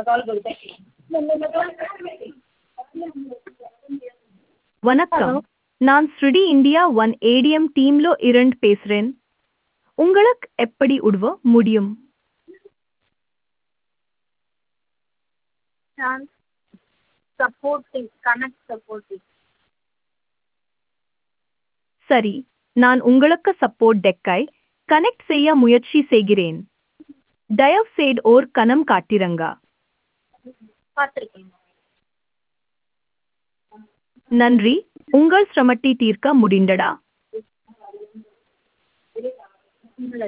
வணக்கம் நான் ஸ்ருடி இந்தியா ஒன் ஏடிஎம் டீம்ல இருந்து பேசுறேன் உங்களுக்கு எப்படி உதவ முடியும் நான் சப்போர்ட்டிங் கனெக்ட் சப்போர்ட்டிங் சரி நான் உங்களுக்கு சப்போர்ட் டெக்கை கனெக்ட் செய்ய முயற்சி செய்கிறேன் தயவு செய்து ஓர் கணம் காட்டிரங்க பார்த்துருக்கேன் நன்றி உங்கள் சிரமத்தை தீர்க்க முடிந்தடா இல்லை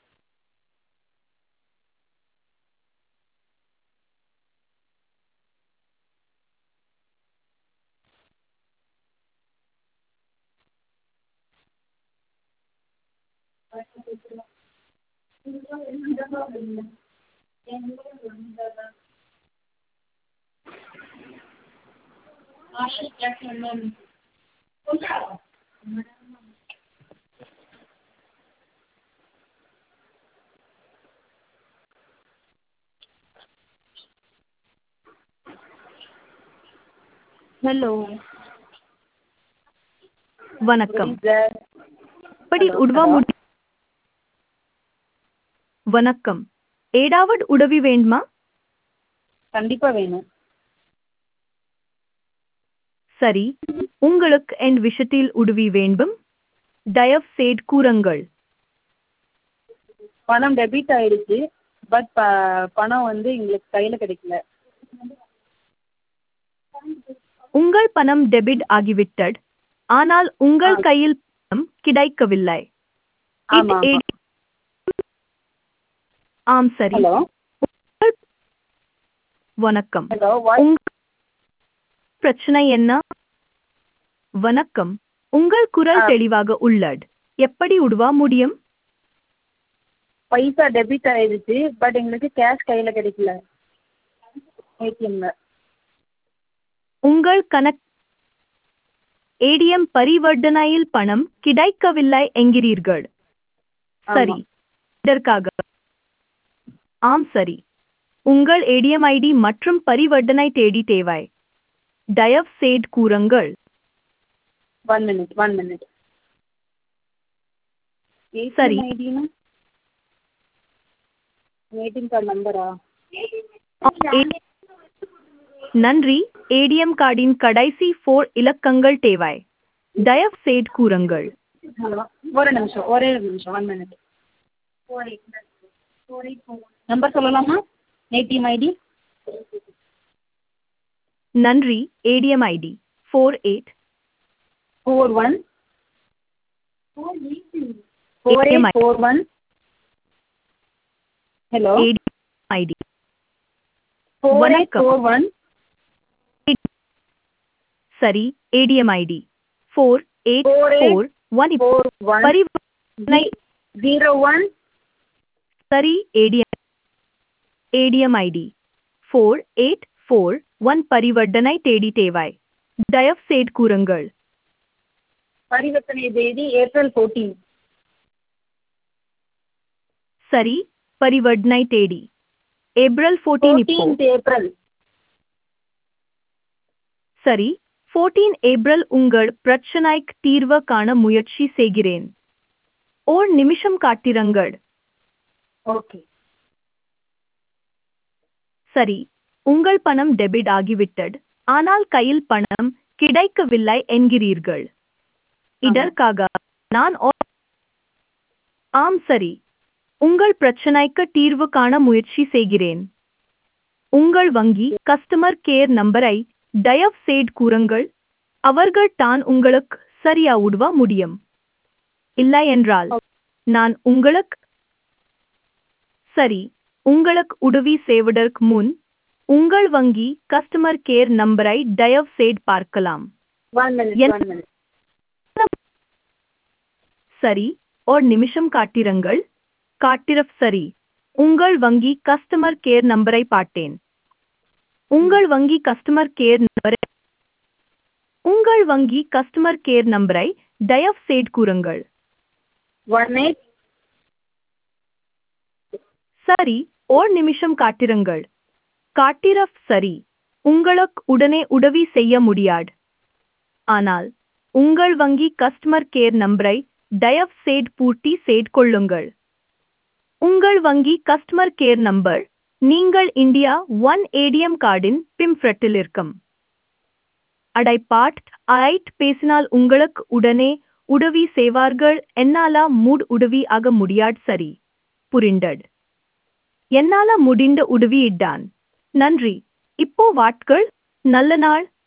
ஹலோ வணக்கம் சார் எப்படி உதவ முடியும் வணக்கம் ஏதாவது உதவி வேண்டுமா கண்டிப்பாக வேணும் சரி உங்களுக்கு என் விஷயத்தில் உதவி வேண்டும் தயவு செய்து கூறுங்கள் பணம் டெபிட் ஆயிடுச்சு பட் பணம் வந்து எங்களுக்கு கையில் கிடைக்கல உங்கள் பணம் டெபிட் ஆகிவிட்டது ஆனால் உங்கள் ஆ. கையில் பணம் கிடைக்கவில்லை இது ஆமாம் ATM ஆம் சரி ஹலோ வணக்கம் ஹலோ உங்க பிரச்சனை என்ன வணக்கம் உங்கள் குரல் ஆ. தெளிவாக உள்ளது எப்படி உதவ முடியும் பைசா டெபிட் ஆயிடுச்சு பட் எங்களுக்கு கேஷ் கையில் கிடைக்கல ஏடிஎம்ல உங்கள் கணக் ஏடிஎம் பரிவர்த்தனையில் பணம் கிடைக்கவில்லை என்கிறீர்கள் சரி ஆமாம். இதற்காக ஆம் சரி உங்கள் ஏடிஎம் ஐடி மற்றும் பரிவர்த்தனை தேதி தேவை தயவு செய்து கூறுங்கள் ஒன் மினிட் ஒன் மினிட் சரி. ஐடினா ஏடிஎம் கார்டு நம்பரா ஏ- நன்றி ஏடிஎம் கார்டின் கடைசி ஃபோர் இலக்கங்கள் தேவை தயவு செய்து கூறுங்கள் ஹலோ ஒரு நிமிஷம் ஒரே ஒரு நிமிஷம் ஒன் மினிட் நம்பர் சொல்லலாமா ஏடிஎம் ஐடி நன்றி ATM ID four eight four one four ATM eight four one hello ATM ID four eight வணக்கம். ஃபோர் ஒன் சரி ATM ID four eight Four eight four one four one பரிவர்த்தனை zero one சரி ATM ATM ID four eight four one பரிவர்த்தனை தேடி தேவை தயவு செய்து கூறுங்கள் பரிவர்த்தனை தேதி ஏப்ரல் ஃபோர்டீன் சரி பரிவர்த்தனை தேடி ஏப்ரல் ஃபோர்டீன் இப்போ ஃபோர்டீன்த் ஏப்ரல் சரி ஃபோர்டீன் ஏப்ரல் உங்கள் பிரச்சனைக்கு தீர்வு காண முயற்சி செய்கிறேன் ஓர் நிமிஷம் காட்டிரங்கள் ஓகே சரி உங்கள் பணம் டெபிட் ஆகிவிட்டது ஆனால் கையில் பணம் கிடைக்கவில்லை என்கிறீர்கள் இதற்காக நான் ஓ- ஆம் சரி உங்கள் பிரச்சனைக்கு தீர்வு காண முயற்சி செய்கிறேன் உங்கள் வங்கி கஸ்டமர் கேர் நம்பரை தயவு செய்து கூறுங்கள் அவர்கள் தான் உங்களுக்கு சரியா உதவ முடியும் இல்லை என்றால் நான் உங்களுக்கு சரி உங்களுக்கு உதவி செய்வதற்கு முன் உங்கள் வங்கி கஸ்டமர் கேர் நம்பரை தயவு செய்து பார்க்கலாம் ஒன் மினிட் என்- ஒன் மினிட் சரி ஒரு நிமிஷம் காட்டிரங்கள் காட்டிரப் சரி உங்கள் வங்கி கஸ்டமர் கேர் நம்பரை பார்த்தேன் உங்கள் வங்கி கஸ்டமர் கேர் நம்பரை உங்கள் வங்கி கஸ்டமர் கேர் நம்பரை தயவு செய்து கூறுங்கள் ஒன் எயிட் சரி ஓர் நிமிஷம் காட்டிருங்கள் காட்டிரப் சரி உங்களுக்கு உடனே உதவி செய்ய முடியாது ஆனால் உங்கள் வங்கி கஸ்டமர் கேர் நம்பரை தயவு செய்து பூர்த்தி செய்து கொள்ளுங்கள் உங்கள் வங்கி கஸ்டமர் கேர் நம்பர் நீங்கள் இந்தியா ஒன் ஏடிஎம் கார்டின் பிம்ஃப்ரட்டில் இருக்கும் அடைப்பாட் ஐட் பேசினால் உங்களுக்கு உடனே உதவி செய்வார்கள் என்னாலா மூட் உதவி ஆக முடியாது சரி புரிந்தது என்னால முடிந்த உதவி இட்டான் நன்றி இப்போ வாட்கள் நல்ல நாள்